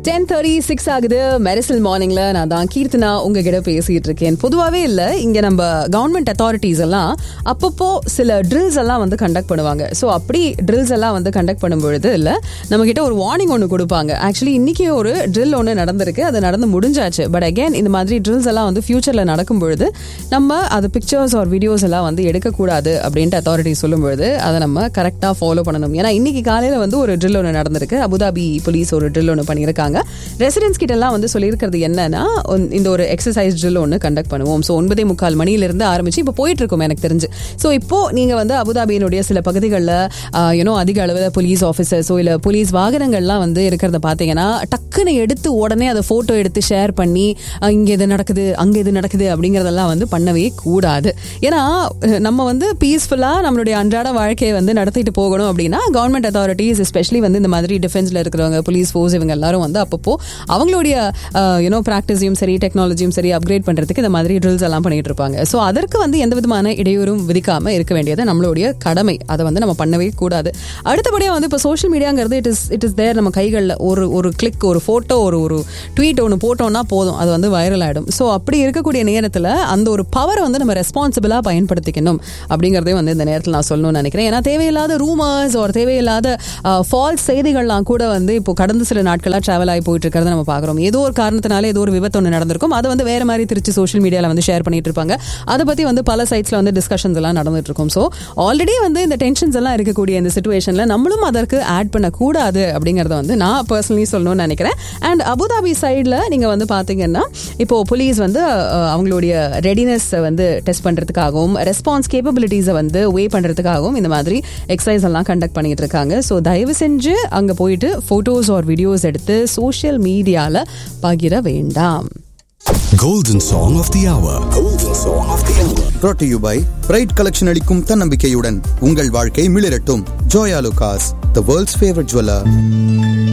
Ten thirty six ஆகுது மெரிசல் மார்னிங்ல நான் தான் கீர்த்தனா உங்ககிட்ட பேசிட்டு இருக்கேன் பொதுவாகவே இல்லை இங்க நம்ம கவர்மெண்ட் அத்தாரிட்டிஸ் எல்லாம் அப்பப்போ சில ட்ரில்ஸ் எல்லாம் வந்து கண்டக்ட் பண்ணுவாங்க ஸோ அப்படி ட்ரில்ஸ் எல்லாம் வந்து கண்டக்ட் பண்ணும்பொழுது இல்லை நம்ம கிட்ட ஒரு வார்னிங் ஒன்று கொடுப்பாங்க ஆக்சுவலி இன்னைக்கு ஒரு ட்ரில் ஒன்று நடந்திருக்கு அது நடந்து முடிஞ்சாச்சு பட் அகைன் இந்த மாதிரி ட்ரில்ஸ் எல்லாம் வந்து ஃபியூச்சர்ல நடக்கும் பொழுது நம்ம அது பிக்சர்ஸ் ஆர் வீடியோஸ் எல்லாம் வந்து எடுக்கக்கூடாது அப்படின்ட்டு அத்தாரிட்டி சொல்லும் பொழுது அதை நம்ம கரெக்டாக ஃபாலோ பண்ணணும் ஏன்னா இன்னைக்கு காலையில் வந்து ஒரு ட்ரில் ஒன்று நடந்திருக்கு அபுதாபி போலீஸ் ஒரு ட்ரில் ஒன்று பண்ணியிருக்காங்க ரெசிடென்ட்ஸ் கிட்ட எல்லாம் வந்து சொல்லியிருக்கிறது என்னன்னா ஒன்- இந்த ஒரு எக்ஸசைஸ் ட்ரில் ஒன்று கண்டக்ட் பண்ணுவோம் ஸோ ஒன்பதே முக்கால் மணியிலிருந்து ஆரம்பிச்சு இப்போ போயிட்டு இருக்கும் எனக்கு தெரிஞ்சு ஸோ இப்போ நீங்க வந்து அபுதாபியினுடைய சில பகுதிகளில் யூனோ அதிக அளவில் போலீஸ் ஆஃபீஸர்ஸோ இல்லை போலீஸ் வாகனங்கள்லாம் வந்து இருக்கிறத பார்த்தீங்கன்னா டக்குன்னு எடுத்து உடனே அதை ஃபோட்டோ எடுத்து ஷேர் பண்ணி அஹ், இங்க இது நடக்குது அங்க இது நடக்குது அப்படிங்கறதெல்லாம் வந்து பண்ணவே கூடாது ஏன்னா அஹ், நம்ம வந்து பீஸ்ஃபுல்லா நம்மளுடைய அன்றாட வாழ்க்கையை வந்து நடத்திட்டு போகணும் அப்படின்னா கவர்மெண்ட் அத்தாரிட்டிஸ் எஸ்பெஷலி வந்து இந்த மாதிரி டிஃபென்ஸ்ல இருக்கிறவங்க போலீஸ் ஃபோர்ஸ் இவங்க எல்லாரும் வந்து அப்பப்போ அவங்களுடைய யூனோ ப்ராக்டிஸையும் சரி டெக்னாலஜியும் சரி அப்கிரேட் பண்றதுக்கு இந்த மாதிரி ட்ரில்ஸ் எல்லாம் பண்ணிட்டு இருப்பாங்க ஸோ அதற்கு வந்து எந்த விதமான இடையூறும் விதிக்காம இருக்க வேண்டியது நம்மளுடைய கடமை அதை வந்து நம்ம பண்ணவே கூடாது அடுத்தபடியா வந்து இப்போ சோஷியல் மீடியாங்கிறது it is it is there நம்ம கைகளில் ஒரு ஒரு கிளிக் ஒரு ஃபோட்டோ ஒரு ஒரு ட்வீட் ஒன்று போட்டோம்னா போதும் அது வந்து வைரல் ஆகிடும் ஸோ அப்படி இருக்கக்கூடிய நேரத்தில் அந்த ஒரு பவரை வந்து நம்ம ரெஸ்பான்சிபிளாக பயன்படுத்திக்கணும் அப்படிங்கிறதே வந்து இந்த நேரத்தில் நான் சொல்லணும்னு நினைக்கிறேன் ஏன்னா தேவையில்லாத ரூமர்ஸ் ஒரு தேவையில்லாத ஃபால்ஸ் செய்திகள்லாம் கூட வந்து இப்போ கடந்த சில நாட்களாக ட்ராவல் ஆகி போயிட்டு இருக்கிறத நம்ம பார்க்குறோம் ஏதோ ஒரு காரணத்தினால ஏதோ ஒரு விபத்து ஒன்று நடந்திருக்கும் அதை வந்து வேற மாதிரி திருச்சி சோஷியல் மீடியாவில் வந்து ஷேர் பண்ணிட்டு இருப்பாங்க அதை பற்றி வந்து பல சைட்ஸில் வந்து டிஸ்கஷன்ஸ் எல்லாம் நடந்துட்டு இருக்கும் ஸோ ஆல்ரெடி வந்து இந்த டென்ஷன்ஸ் எல்லாம் இருக்கக்கூடிய இந்த சுச்சுவேஷனில் நம்மளும் அதற்கு ஆட் பண்ணக்கூடாது அப்படிங்கிறத வந்து நான் பர்சனலி சொல்லணும்னு நினைக்கிறேன் அண்ட் அபுதாபி சைடில் நீங்கள் வந்து பார்த்தீங்கன்னா இப்போ போலீஸ் வந்து அஹ், அவங்களுடைய ரெடினஸ் வந்து டெஸ்ட் பண்ணுறதுக்காகவும் ரெஸ்பான்ஸ் கேப்பபிலிட்டிஸை வந்து வே பண்ணுறதுக்காகவும் இந்த மாதிரி எக்ஸசைஸ் எல்லாம் கண்டக்ட் பண்ணிட்டு இருக்காங்க ஸோ தயவு செஞ்சு அங்கே போயிட்டு ஃபோட்டோஸ் ஆர் வீடியோஸ் எடுத்து சோஷியல் மீடியாவில் பகிர வேண்டாம் Golden Song of the Hour. Golden Song of the Hour. brought to you by pride collection அளிக்கும் தன்னம்பிக்கையுடன் உங்கள் வாழ்க்கை மிளிரட்டும் Joyalukkas the world's favourite jeweller